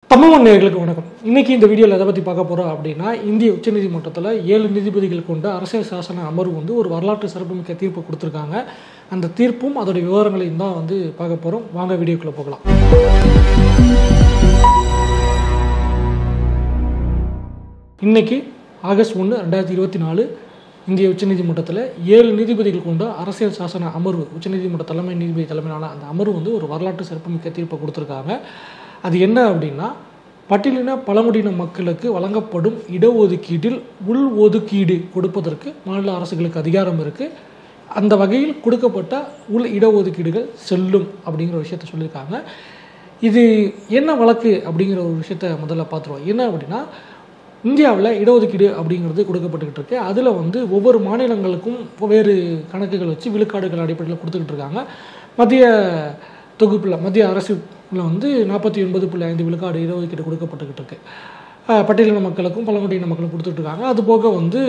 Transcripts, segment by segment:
தமிழ் நேயர்களுக்கு வணக்கம் இன்னைக்கு இந்த வீடியோவில் எதை பற்றி பார்க்க போகிறோம் அப்படின்னா இந்திய உச்சநீதிமன்றத்தில் ஏழு நீதிபதிகள் கொண்ட அரசியல் சாசன அமர்வு வந்து ஒரு வரலாற்று சிறப்புமிக்க தீர்ப்பு கொடுத்துருக்காங்க அந்த தீர்ப்பும் அதோடைய விவரங்களையும் தான் வந்து பார்க்க போகிறோம் வாங்க வீடியோக்குள்ளே போகலாம் இன்னைக்கு ஆகஸ்ட் ஒன்று ரெண்டாயிரத்தி இருபத்தி நாலு இந்திய உச்சநீதிமன்றத்தில் ஏழு நீதிபதிகள் கொண்ட அரசியல் சாசன அமர்வு உச்சநீதிமன்ற தலைமை நீதிபதி தலைமையிலான அந்த அமர்வு வந்து ஒரு வரலாற்று சிறப்புமிக்க தீர்ப்பை கொடுத்துருக்காங்க அது என்ன அப்படின்னா பட்டியலின பழங்குடியின மக்களுக்கு வழங்கப்படும் இடஒதுக்கீட்டில் உள் ஒதுக்கீடு கொடுப்பதற்கு மாநில அரசுகளுக்கு அதிகாரம் இருக்குது அந்த வகையில் கொடுக்கப்பட்ட உள் இடஒதுக்கீடுகள் செல்லும் அப்படிங்கிற ஒரு விஷயத்த சொல்லியிருக்காங்க இது என்ன வழக்கு அப்படிங்கிற ஒரு விஷயத்த முதல்ல பார்த்துருவோம் என்ன அப்படின்னா இந்தியாவில் இடஒதுக்கீடு அப்படிங்கிறது கொடுக்கப்பட்டுக்கிட்டு இருக்கு அதில் வந்து ஒவ்வொரு மாநிலங்களுக்கும் வேறு கணக்குகள் வச்சு விழுக்காடுகள் அடிப்படையில் கொடுத்துக்கிட்டு இருக்காங்க மத்திய தொகுப்பில் மத்திய அரசுல வந்து நாற்பத்தி ஒன்பது புள்ளி ஐந்து விழுக்காடு இடஒதுக்கீடு கொடுக்கப்பட்டுக்கிட்டு இருக்கு அஹ் பட்டியலின மக்களுக்கும் பழங்குடியின மக்களுக்கும் கொடுத்துட்டு இருக்காங்க அது போக வந்து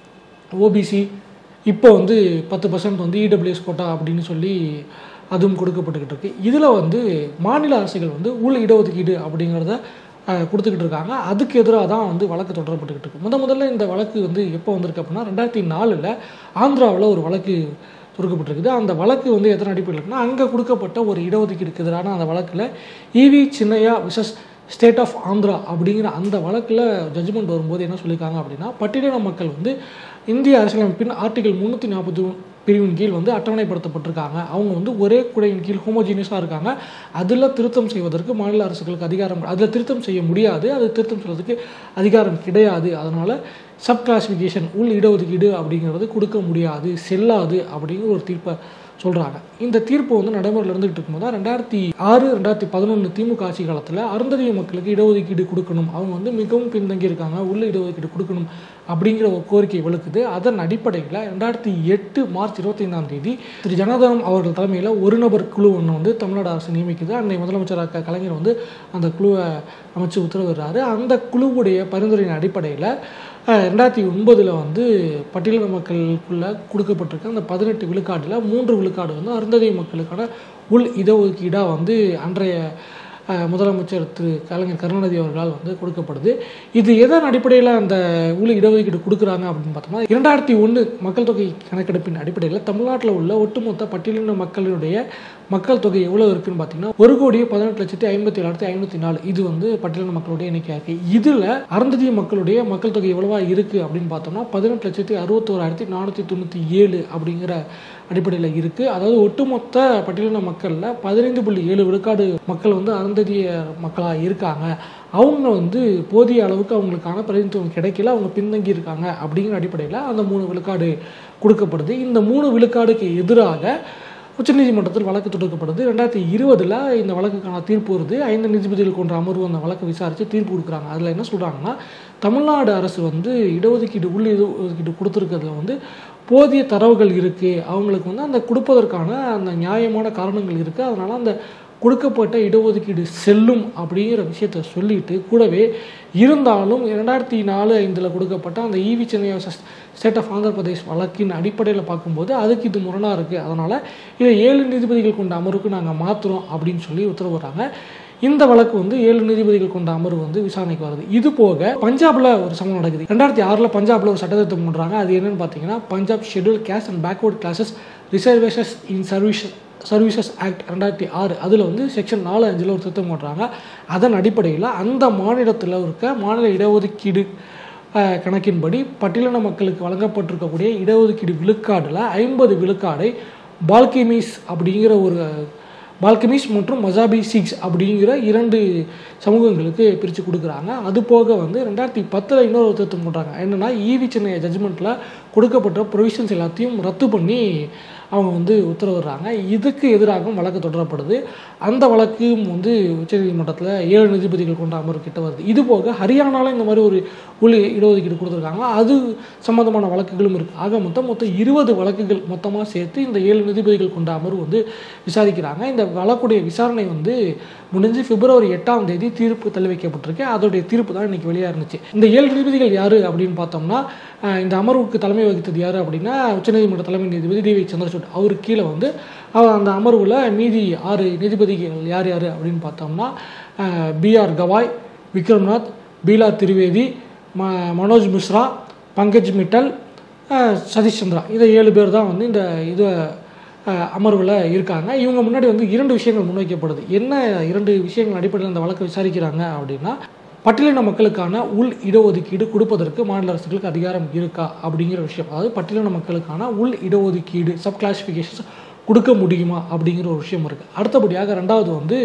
ஓபிசி இப்போ வந்து பத்து பர்சன்ட் வந்து இடபிள்யூஎஸ் கோட்டா அப்படின்னு சொல்லி அதுவும் கொடுக்கப்பட்டுக்கிட்டு இருக்கு இதில் வந்து மாநில அரசுகள் வந்து உள் இடஒதுக்கீடு அப்படிங்கிறத அஹ், கொடுத்துக்கிட்டு இருக்காங்க அதுக்கு எதிராக தான் வந்து வழக்கு தொடரப்பட்டுக்கிட்டு இருக்கு முத முதல்ல இந்த வழக்கு வந்து எப்போ வந்திருக்கு அப்படின்னா ரெண்டாயிரத்தி நாலில் ஆந்திராவில் ஒரு வழக்கு தொடுக்கப்பட்டிருக்குது அந்த வழக்கு வந்து எத்தனை அடிப்படையில் இருக்குன்னா அங்கே கொடுக்கப்பட்ட ஒரு இடஒதுக்கீடுக்கு எதிரான அந்த வழக்கில் E V Chinnaiah versus state of Andhra அப்படிங்கிற அந்த வழக்கில் ஜட்ஜ்மெண்ட் வரும்போது என்ன சொல்லியிருக்காங்க அப்படின்னா பட்டியலின மக்கள் வந்து இந்திய அரசியலமைப்பின் ஆர்டிகல் முந்நூற்றி நாற்பத்தி பிரிவின் கீழ் வந்து அட்டவணைப்படுத்தப்பட்டிருக்காங்க அவங்க வந்து ஒரே குடையின் கீழ் ஹோமோஜீனியஸாக இருக்காங்க அதில் திருத்தம் செய்வதற்கு மாநில அரசுகளுக்கு அதிகாரம் அதில் திருத்தம் செய்ய முடியாது அது திருத்தம் செய்வதற்கு அதிகாரம் கிடையாது அதனால் சப் கிளாசிஃபிகேஷன் உள் இடஒதுக்கீடு அப்படிங்கிறது கொடுக்க முடியாது செல்லாது அப்படிங்கிற ஒரு தீர்ப்பை சொல்கிறாங்க இந்த தீர்ப்பு வந்து நடைமுறையில் இருந்துகிட்டு இருக்கும்போது தான் ரெண்டாயிரத்தி ஆறு ரெண்டாயிரத்தி பதினொன்று திமுக ஆட்சி காலத்தில் அருந்ததிய மக்களுக்கு இடஒதுக்கீடு கொடுக்கணும் அவங்க வந்து மிகவும் பின்தங்கி இருக்காங்க உள்ள இடஒதுக்கீடு கொடுக்கணும் அப்படிங்கிற ஒரு கோரிக்கை வலுக்குது அதன் அடிப்படையில் ரெண்டாயிரத்தி எட்டு மார்ச் இருபத்தைந்தாம் தேதி திரு ஜனார்தனம் அவர்கள் தலைமையில் ஒரு நபர் குழு ஒன்று வந்து தமிழ்நாடு அரசு நியமிக்குது அன்னை முதலமைச்சர் க- கலைஞர் வந்து அந்த குழுவை அமைச்சு உத்தரவிடுறாரு அந்த குழுவுடைய பரிந்துரையின் அடிப்படையில் அஹ், ரெண்டாயிரத்தி ஒன்பதில் வந்து பட்டியலின மக்களுக்குள்ள கொடுக்கப்பட்டிருக்க அந்த பதினெட்டு விழுக்காட்டில் மூன்று விழுக்காடு வந்து அருந்ததிய மக்களுக்கான உள் இடஒதுக்கீடாக வந்து அன்றைய அஹ், முதலமைச்சர் திரு கலைஞர் கருணாநிதி அவர்களால் வந்து கொடுக்கப்படுது இது எதன் அடிப்படையில் அந்த உள் இடஒதுக்கீடு கொடுக்குறாங்க அப்படின்னு பார்த்தோம்னா இரண்டாயிரத்தி ஒன்று மக்கள் தொகை கணக்கெடுப்பின் அடிப்படையில் தமிழ்நாட்டில் உள்ள ஒட்டுமொத்த பட்டியலின மக்களுடைய மக்கள் தொகை எவ்வளோ இருக்குன்னு பார்த்தீங்கன்னா ஒரு கோடியே பதினெட்டு லட்சத்தி ஐம்பத்தி ஏழாயிரத்தி ஐநூற்றி நாலு இது வந்து பட்டியலின மக்களுடைய எண்ணிக்கையாக இருக்குது இதில் அருந்ததிய மக்களுடைய மக்கள் தொகை எவ்வளவா இருக்குது அப்படின்னு பார்த்தோம்னா பதினெட்டு லட்சத்தி அறுபத்தோராயிரத்தி நானூற்றி தொண்ணூற்றி ஏழு அப்படிங்கிற அடிப்படையில் இருக்குது அதாவது ஒட்டுமொத்த பட்டியலின மக்களில் பதினைந்து புள்ளி ஏழு விழுக்காடு மக்கள் வந்து அருந்ததிய மக்களாக இருக்காங்க அவங்க வந்து போதிய அளவுக்கு அவங்களுக்கான பிரதிநிதித்துவம் கிடைக்கல அவங்க பின்தங்கி இருக்காங்க அப்படிங்கிற அடிப்படையில் அந்த மூணு விழுக்காடு கொடுக்கப்படுது இந்த மூணு விழுக்காடுக்கு எதிராக உச்சநீதிமன்றத்தில் வழக்கு தொடுக்கப்படுது ரெண்டாயிரத்தி இருபதில் இந்த வழக்குக்கான தீர்ப்பு வருது ஐந்து நீதிபதிகள் கொண்ட அமர்வு அந்த வழக்கை விசாரித்து தீர்ப்பு கொடுக்குறாங்க அதில் என்ன சொல்கிறாங்கன்னா தமிழ்நாடு அரசு வந்து இடஒதுக்கீடு உள் இடஒதுக்கீடு கொடுத்துருக்கிறதுல வந்து போதிய தரவுகள் இருக்குது அவங்களுக்கு வந்து அந்த கொடுப்பதற்கான அந்த நியாயமான காரணங்கள் இருக்குது அதனால் அந்த கொடுக்கப்பட்ட இடஒதுக்கீடு செல்லும் அப்படிங்கிற விஷயத்த சொல்லிட்டு கூடவே இருந்தாலும் இரண்டாயிரத்தி நாலு ஐந்தில் கொடுக்கப்பட்ட அந்த E V Chinnaiah state of Andhra Pradesh வழக்கின் அடிப்படையில் பார்க்கும்போது அதுக்கு இது முரணாக இருக்குது அதனால் இதை ஏழு நீதிபதிகள் கொண்ட அமர்வுக்கு நாங்கள் மாற்றுறோம் அப்படின்னு சொல்லி உத்தரவிடுறாங்க இந்த வழக்கு வந்து ஏழு நீதிபதிகள் கொண்ட அமர்வு வந்து விசாரணைக்கு வருது இது போக பஞ்சாப்ல ஒரு சம்பவம் நடக்குது ரெண்டாயிரத்தி ஆறில் பஞ்சாப்ல ஒரு சட்டத்திட்டம் பண்றாங்க அது என்னன்னு பார்த்தீங்கன்னா Punjab scheduled caste and backward classes reservations in service services act ரெண்டாயிரத்தி ஆறு அதில் வந்து செக்ஷன் நாலு அஞ்சில் ஒரு திருத்தம் பண்ணுறாங்க அதன் அடிப்படையில் அந்த மாநிலத்தில் இருக்க மாநில இடஒதுக்கீடு அஹ், கணக்கின்படி பட்டியலின மக்களுக்கு வழங்கப்பட்டிருக்கக்கூடிய இடஒதுக்கீடு விழுக்காடில் ஐம்பது விழுக்காடை பால்கெமிஸ் அப்படிங்கிற ஒரு பால்கமிஸ் மற்றும் மசாபி சிக்ஸ் அப்படிங்கிற இரண்டு சமூகங்களுக்கு பிரித்து கொடுக்குறாங்க அது போக வந்து ரெண்டாயிரத்தி பத்தில் இன்னொரு திருத்தம் பண்ணுறாங்க என்னென்னா ஈவி சென்னை ஜட்ஜ்மெண்ட்டில் கொடுக்கப்பட்ட ப்ரொவிஷன்ஸ் எல்லாத்தையும் ரத்து பண்ணி அவங்க வந்து உத்தரவிடுறாங்க இதுக்கு எதிராகவும் வழக்கு தொடரப்படுது அந்த வழக்கும் வந்து உச்சநீதிமன்றத்தில் ஏழு நீதிபதிகள் கொண்ட அமர்வு கிட்ட வருது இது போக ஹரியானாவில் இந்த மாதிரி ஒரு உள் இடஒதுக்கீடு கொடுத்துருக்காங்க அது சம்பந்தமான வழக்குகளும் இருக்குது ஆக மொத்தம் மொத்தம் இருபது வழக்குகள் மொத்தமாக சேர்த்து இந்த ஏழு நீதிபதிகள் கொண்ட அமர்வு வந்து விசாரிக்கிறாங்க இந்த வழக்குடைய விசாரணை வந்து முடிஞ்சு பிப்ரவரி எட்டாம் தேதி தீர்ப்பு தள்ளி வைக்கப்பட்டிருக்கு அதோடைய தீர்ப்பு தான் இன்னைக்கு வெளியாக இருந்துச்சு இந்த ஏழு நீதிபதிகள் யார் அப்படின்னு பார்த்தோம்னா அஹ், இந்த அமர்வுக்கு தலைமை வகித்தது யார் அப்படின்னா உச்சநீதிமன்ற தலைமை நீதிபதி டி வி சந்திரசூட் அவருக்கு கீழே வந்து அவர் அந்த அமர்வில் மீதி ஆறு நீதிபதிகள் யார் யார் அப்படின்னு பார்த்தோம்னா பிஆர் கவாய் விக்ரம்நாத் பீலா திரிவேதி ம மனோஜ் மிஸ்ரா பங்கஜ் மிட்டல் அஹ், சதீஷ் சந்திரா இதை ஏழு பேர் தான் வந்து இந்த இது அமர்வில் இருக்காங்க இவங்க முன்னாடி வந்து இரண்டு விஷயங்கள் முன்வைக்கப்படுது என்ன இரண்டு விஷயங்கள் அடிப்படையில் இந்த வழக்கை விசாரிக்கிறாங்க அப்படின்னா பட்டியலின மக்களுக்கான உள் இடஒதுக்கீடு கொடுப்பதற்கு மாநில அரசுகளுக்கு அதிகாரம் இருக்கா அப்படிங்கிற விஷயம் அதாவது பட்டியலின மக்களுக்கான உள் இடஒதுக்கீடு சப் கிளாசிஃபிகேஷன்ஸ் கொடுக்க முடியுமா அப்படிங்கிற ஒரு விஷயம் இருக்குது அடுத்தபடியாக ரெண்டாவது வந்து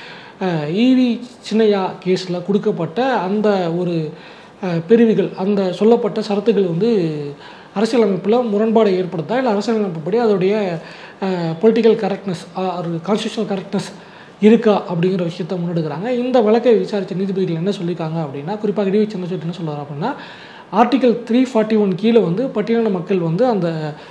ஈவி சின்னையா கேஸில் கொடுக்கப்பட்ட அந்த ஒரு அஹ், பிரிவுகள் அந்த சொல்லப்பட்ட சரத்துகள் வந்து அரசியலமைப்பில் முரண்பாடை ஏற்படுத்தா இல்லை அரசியலமைப்புப்படி அதோடைய பொலிட்டிக்கல் கரெக்ட்னஸ் ஒரு கான்ஸ்டியூஷனல் கரெக்ட்னஸ் இருக்கா அப்படிங்கிற விஷயத்த முன்னெடுக்கிறாங்க இந்த வழக்கை விசாரித்த நீதிபதிகள் என்ன சொல்லியிருக்காங்க அப்படின்னா குறிப்பாக இடிவி சந்திரசூட் என்ன சொல்றாரு அப்படின்னா ஆர்டிகல் த்ரீ ஃபார்ட்டி ஒன் கீழே வந்து பட்டியலின மக்கள் வந்து அந்த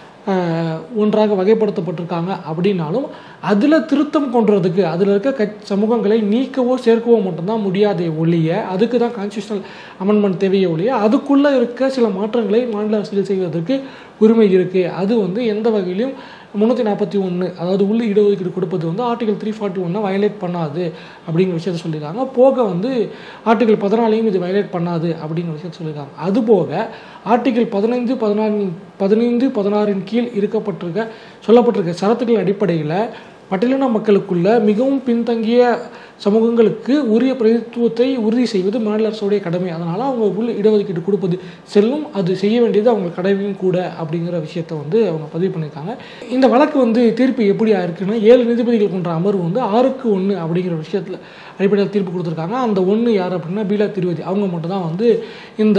அஹ், ஒன்றாக வகைப்படுத்தப்பட்டிருக்காங்க அப்படின்னாலும் அதில் திருத்தம் கொண்டுறதுக்கு அதில் இருக்க கட்சி சமூகங்களை நீக்கவோ சேர்க்கவோ மட்டும்தான் முடியாதே ஒழிய அதுக்கு தான் கான்ஸ்டியூஷனல் அமெண்ட்மெண்ட் தேவையே ஒழிய அதுக்குள்ளே இருக்க சில மாற்றங்களை மாநில அரசுகள் செய்வதற்கு உரிமை இருக்குது அது வந்து எந்த வகையிலும் முந்நூற்றி நாற்பத்தி ஒன்று அதாவது உள்ள இடஒதுக்கீடு கொடுப்பது வந்து ஆர்டிகல் த்ரீ ஃபார்ட்டி ஒன்னை வயலேட் பண்ணாது அப்படிங்கிற விஷயத்த சொல்லியிருக்காங்க போக வந்து ஆர்டிகல் பதினாலையும் இது வயலேட் பண்ணாது அப்படிங்கிற விஷயத்த சொல்லியிருக்காங்க அதுபோக ஆர்டிகல் பதினைந்து பதினாறு பதினைந்து பதினாறின் கீழ் இருக்கப்பட்டிருக்க சொல்லப்பட்டிருக்க சரத்துக்கள் அடிப்படையில் பட்டியலின மக்களுக்குள்ள மிகவும் பின்தங்கிய சமூகங்களுக்கு உரிய பிரதித்துவத்தை உறுதி செய்வது மாநில அரசுடைய கடமை அதனால் அவங்க உள்ள இடஒதுக்கீடு கொடுப்பது செல்லும் அது செய்ய வேண்டியது அவங்க கடமையும் கூட அப்படிங்கிற விஷயத்தை வந்து அவங்க பதிவு பண்ணியிருக்காங்க இந்த வழக்கு வந்து தீர்ப்பு எப்படி ஆயிருக்குன்னா ஏழு நீதிபதிகள் கொண்ட அமர்வு வந்து ஆறுக்கு ஒன்று அப்படிங்கிற விஷயத்தில் அடிப்படையில் தீர்ப்பு கொடுத்துருக்காங்க அந்த ஒன்று யார் அப்படின்னா பீலா திருவதி அவங்க மட்டும் தான் வந்து இந்த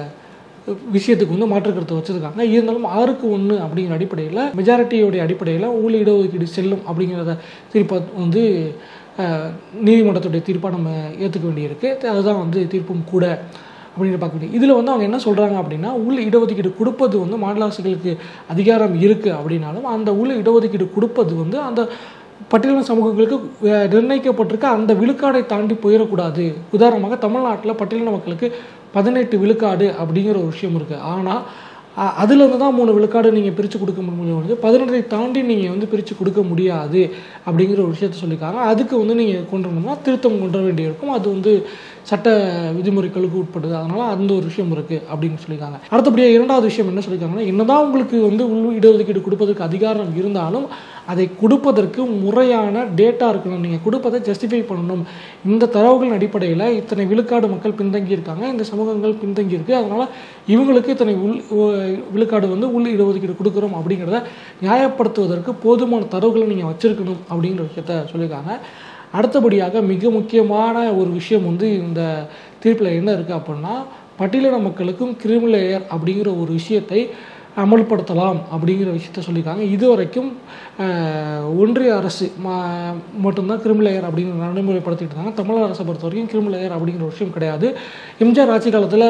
விஷயத்துக்கு வந்து மாற்று கருத்து வச்சிருக்காங்க இருந்தாலும் ஆறுக்கு ஒன்று அப்படிங்கிற அடிப்படையில் மெஜாரிட்டியோடைய அடிப்படையில் ஊழல் இடஒதுக்கீடு செல்லும் அப்படிங்கிறத தீர்ப்பை வந்து அஹ், நீதிமன்றத்துடைய தீர்ப்பாக நம்ம ஏற்றுக்க வேண்டியிருக்கு அதுதான் வந்து தீர்ப்பும் கூட அப்படின்னு பார்க்க முடியும் இதில் வந்து அவங்க என்ன சொல்கிறாங்க அப்படின்னா உள் இடஒதுக்கீடு கொடுப்பது வந்து மாநில அரசுகளுக்கு அதிகாரம் இருக்குது அப்படின்னாலும் அந்த உள் இடஒதுக்கீடு கொடுப்பது வந்து அந்த பட்டியலின சமூகங்களுக்கு அஹ், நிர்ணயிக்கப்பட்டிருக்க அந்த விழுக்காடை தாண்டி போயிடக்கூடாது உதாரணமாக தமிழ்நாட்டில் பட்டியலின மக்களுக்கு பதினெட்டு விழுக்காடு அப்படிங்கிற ஒரு விஷயம் இருக்குது ஆனால் அதுலேருந்து தான் மூணு விழுக்காடு நீங்கள் பிரித்து கொடுக்க முடியும் வந்து பதினெட்டை தாண்டி நீங்கள் வந்து பிரித்து கொடுக்க முடியாது அப்படிங்கிற ஒரு விஷயத்த சொல்லியிருக்காங்க அதுக்கு வந்து நீங்கள் கொண்டு வரணும்னா திருத்தம் கொண்டு வர வேண்டியிருக்கும் அது வந்து சட்ட விதிமுறைகளுக்கு உட்படுது அதனால் அந்த ஒரு விஷயம் இருக்குது அப்படின்னு சொல்லியிருக்காங்க அடுத்தபடியாக இரண்டாவது விஷயம் என்ன சொல்லியிருக்காங்கன்னா என்னதான் உங்களுக்கு வந்து உள் இடஒதுக்கீடு கொடுப்பதற்கு அதிகாரம் இருந்தாலும் அதை கொடுப்பதற்கு முறையான டேட்டா இருக்கணும் நீங்கள் கொடுப்பதை ஜஸ்டிஃபை பண்ணணும் இந்த தரவுகளின் அடிப்படையில் இத்தனை விழுக்காடு மக்கள் பின்தங்கி இருக்காங்க இந்த சமூகங்கள் பின்தங்கி இருக்கு அதனால் இவங்களுக்கு இத்தனை உள் ஒ- விழுக்காடு வந்து உள் இடஒதுக்கீடு கொடுக்குறோம் அப்படிங்கிறத நியாயப்படுத்துவதற்கு போதுமான தரவுகளை நீங்கள் வச்சிருக்கணும் அப்படிங்கிற விஷயத்த சொல்லியிருக்காங்க அடுத்தபடியாக மிக முக்கியமான ஒரு விஷயம் வந்து இந்த தீர்ப்பில் என்ன இருக்குது அப்படின்னா பட்டியலின மக்களுக்கும் கிரிமிலேயர் அப்படிங்கிற ஒரு விஷயத்தை அமல்படுத்தலாம் அப்படிங்கிற விஷயத்த சொல்லியிருக்காங்க இதுவரைக்கும் அஹ், ஒன்றிய அரசு ம- மட்டும்தான் கிரிமிலேயர் அப்படிங்கிற நடைமுறைப்படுத்திட்டு இருந்தாங்க தமிழக அரசை பொறுத்த வரைக்கும் கிரிமிலேயர் அப்படிங்கிற ஒரு விஷயம் கிடையாது எம்ஜிஆர் ஆட்சி காலத்தில்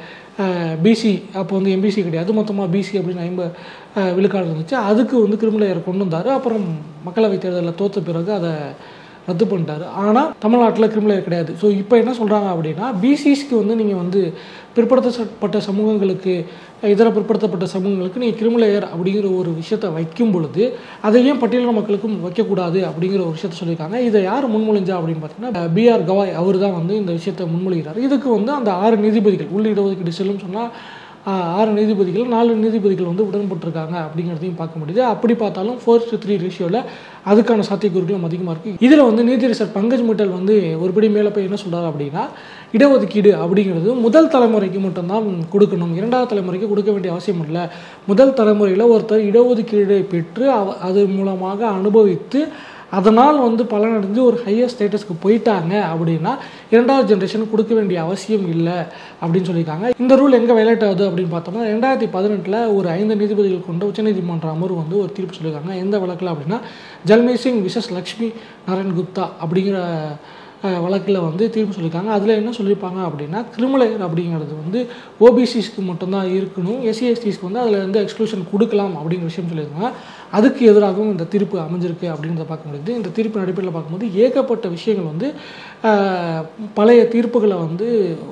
பிசி அப்போ வந்து எம்பிசி கிடையாது மொத்தமாக பிசி அப்படின்னு ஐம்ப அஹ், விழுக்காடு இருந்துச்சு அதுக்கு வந்து கிரிமிலேயர் கொண்டு வந்தார் அப்புறம் மக்களவைத் தேர்தலில் தோற்ற பிறகு அதை ரத்து பண்ணிட்டாரு ஆனால் தமிழ்நாட்டில் கிரிமினல் கிடையாது ஸோ இப்போ என்ன சொல்கிறாங்க அப்படின்னா பிசிஸ்க்கு வந்து நீங்கள் வந்து பிற்படுத்தப்பட்ட சமூகங்களுக்கு இதர பிற்படுத்தப்பட்ட சமூகங்களுக்கு நீங்கள் கிரிமினலையர் அப்படிங்கிற ஒரு விஷயத்தை வைக்கும் பொழுது அதை ஏன் பட்டியலின மக்களுக்கும் வைக்கக்கூடாது அப்படிங்கிற ஒரு விஷயத்த சொல்லியிருக்காங்க இதை யார் முன்மொழிஞ்சா அப்படின்னு பார்த்தீங்கன்னா பிஆர் கவாய் அவர் தான் வந்து இந்த விஷயத்தை முன்மொழிகிறார் இதுக்கு வந்து அந்த ஆறு நீதிபதிகள் உள் இடஒதுக்கீடு செல்லும் சொன்னால் ஆஹ் ஆறு நீதிபதிகள் நாலு நீதிபதிகள் வந்து உடன்பட்டிருக்காங்க அப்படிங்கிறதையும் பார்க்க முடியுது அப்படி பார்த்தாலும் ஃபோர் டு த்ரீ ரேஷியோவில் அதுக்கான சாத்தியக்கூறுகளும் அதிகமாக இருக்குது இதில் வந்து நீதியரசர் பங்கஜ் மிட்டல் வந்து ஒருபடி மேலே போய் என்ன சொல்றாரு அப்படின்னா இடஒதுக்கீடு அப்படிங்கிறது முதல் தலைமுறைக்கு மட்டும்தான் கொடுக்கணும் இரண்டாவது தலைமுறைக்கு கொடுக்க வேண்டிய அவசியம் இல்லை முதல் தலைமுறையில் ஒருத்தர் இடஒதுக்கீடு பெற்று அவ அது மூலமாக அனுபவித்து அதனால் வந்து பலனடைஞ்சு ஒரு ஹையர் ஸ்டேட்டஸ்க்கு போயிட்டாங்க அப்படின்னா இரண்டாவது ஜென்ரேஷன் கொடுக்க வேண்டிய அவசியம் இல்லை அப்படின்னு சொல்லியிருக்காங்க இந்த ரூல் எங்கே வயலேட் ஆகுது அப்படின்னு பார்த்தோம்னா ரெண்டாயிரத்தி பதினெட்டில் ஒரு ஐந்து நீதிபதிகள் கொண்ட உச்சநீதிமன்ற அமர்வு வந்து ஒரு தீர்ப்பு சொல்லியிருக்காங்க எந்த வழக்கில் அப்படின்னா ஜல்மேய் சிங் விசஸ் லக்ஷ்மி நாராயண் குப்தா அப்படிங்கிற வழக்கில் வந்து தீர்ப்பு சொல்லியிருக்காங்க அதில் என்ன சொல்லியிருப்பாங்க அப்படின்னா கிரிமினல் அப்படிங்கிறது வந்து ஓபிசிஸ்க்கு மட்டும்தான் இருக்கணும் எஸ்சி எஸ்டிஸ்க்கு வந்து அதில் வந்து எக்ஸ்க்ளூஷன் கொடுக்கலாம் அப்படிங்கிற விஷயம் சொல்லியிருக்காங்க அதுக்கு எதிராகவும் இந்த தீர்ப்பு அமைஞ்சிருக்கு அப்படின்றத பார்க்க முடியுது இந்த தீர்ப்பின் அடிப்படையில் பார்க்கும்போது ஏகப்பட்ட விஷயங்கள் வந்து ஆஹ், பழைய தீர்ப்புகளை வந்து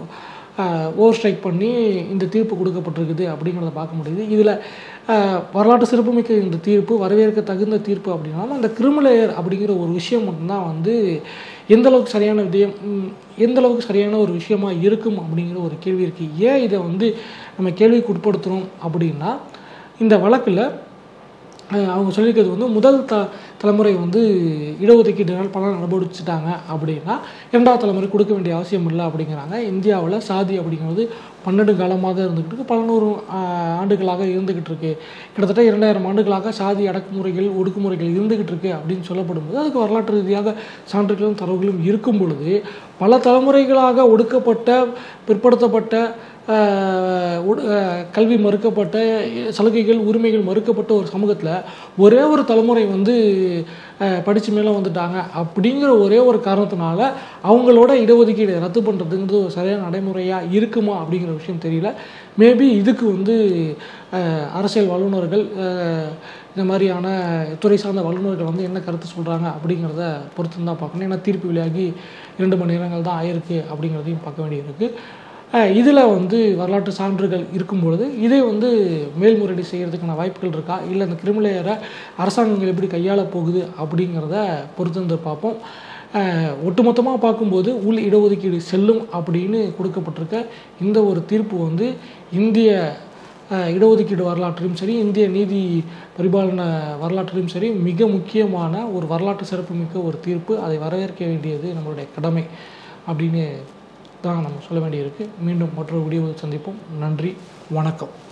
ஓவர் ஸ்ட்ரைக் பண்ணி இந்த தீர்ப்பு கொடுக்கப்பட்டிருக்குது அப்படிங்கிறத பார்க்க முடியுது இதில் வரலாற்று சிறப்புமிக்க இந்த தீர்ப்பு வரவேற்க தகுந்த தீர்ப்பு அப்படின்னாலும் அந்த கிரிமிலேயர் அப்படிங்கிற ஒரு விஷயம் மட்டும்தான் வந்து எந்த அளவுக்கு சரியான விதயம் ம், எந்த அளவுக்கு சரியான ஒரு விஷயமா இருக்கும் அப்படிங்கிற ஒரு கேள்வி இருக்குது ஏன் இதை வந்து நம்ம கேள்விக்கு உட்படுத்துகிறோம் அப்படின்னா இந்த வழக்கில் அஹ் அவங்க சொல்லியிருக்கிறது வந்து முதல் த தலைமுறை வந்து இடஒதுக்கீடுனால் பலன் அனுபவிச்சுட்டாங்க அப்படின்னா இரண்டாவது தலைமுறை கொடுக்க வேண்டிய அவசியம் இல்லை அப்படிங்கிறாங்க இந்தியாவில் சாதி அப்படிங்கிறது பன்னெண்டு காலமாக இருந்துக்கிட்டு இருக்கு பலநூறு ஆஹ், ஆண்டுகளாக இருந்துக்கிட்டு இருக்கு கிட்டத்தட்ட இரண்டாயிரம் ஆண்டுகளாக சாதி அடக்குமுறைகள் ஒடுக்குமுறைகள் இருந்துக்கிட்டு இருக்கு அப்படின்னு சொல்லப்படும்போது அதுக்கு வரலாற்று ரீதியாக சான்றுகளும் தரவுகளும் இருக்கும் பொழுது பல தலைமுறைகளாக ஒடுக்கப்பட்ட பிற்படுத்தப்பட்ட ஆஹ் உடு- ஆஹ் கல்வி மறுக்கப்பட்ட சலுகைகள் உரிமைகள் மறுக்கப்பட்ட ஒரு சமூகத்தில் ஒரே ஒரு தலைமுறை வந்து படித்து மேலே வந்துட்டாங்க அப்படிங்கிற ஒரே ஒரு காரணத்தினால அவங்களோட இடஒதுக்கீடு ரத்து பண்ணுறதுங்கிறது ஒரு சரியான நடைமுறையாக இருக்குமா அப்படிங்கிற விஷயம் தெரியல மேபி இதுக்கு வந்து ஆஹ் அரசியல் வல்லுநர்கள் ஆஹ் இந்த மாதிரியான துறை சார்ந்த வல்லுநர்கள் வந்து என்ன கருத்து சொல்கிறாங்க அப்படிங்கிறத பொறுத்து தான் பார்க்கணும் ஏன்னா தீர்ப்பு வெளியாகி இரண்டு மணி நேரங்கள் தான் ஆயிருக்கு அப்படிங்கிறதையும் பார்க்க வேண்டியிருக்கு இதில் வந்து வரலாற்று சான்றுகள் இருக்கும் பொழுது இதை வந்து மேல்முறையீடு செய்கிறதுக்கான வாய்ப்புகள் இருக்கா இல்லை இந்த கிரிமிலேயரை அரசாங்கங்கள் எப்படி கையாள போகுது அப்படிங்கிறத பொறுத்து வந்து பார்ப்போம் அஹ் ஒட்டுமொத்தமாக பார்க்கும்போது உள் இடஒதுக்கீடு செல்லும் அப்படின்னு கொடுக்கப்பட்டிருக்க இந்த ஒரு தீர்ப்பு வந்து இந்திய அஹ், இடஒதுக்கீடு வரலாற்றிலும் சரி இந்திய நீதி பரிபாலன வரலாற்றிலும் சரி மிக முக்கியமான ஒரு வரலாற்று சிறப்புமிக்க ஒரு தீர்ப்பு அதை வரவேற்க வேண்டியது நம்மளுடைய கடமை அப்படின்னு தான் நம்ம சொல்ல வேண்டியிருக்கு மீண்டும் மற்றொரு வீடியோவில் சந்திப்போம் நன்றி வணக்கம்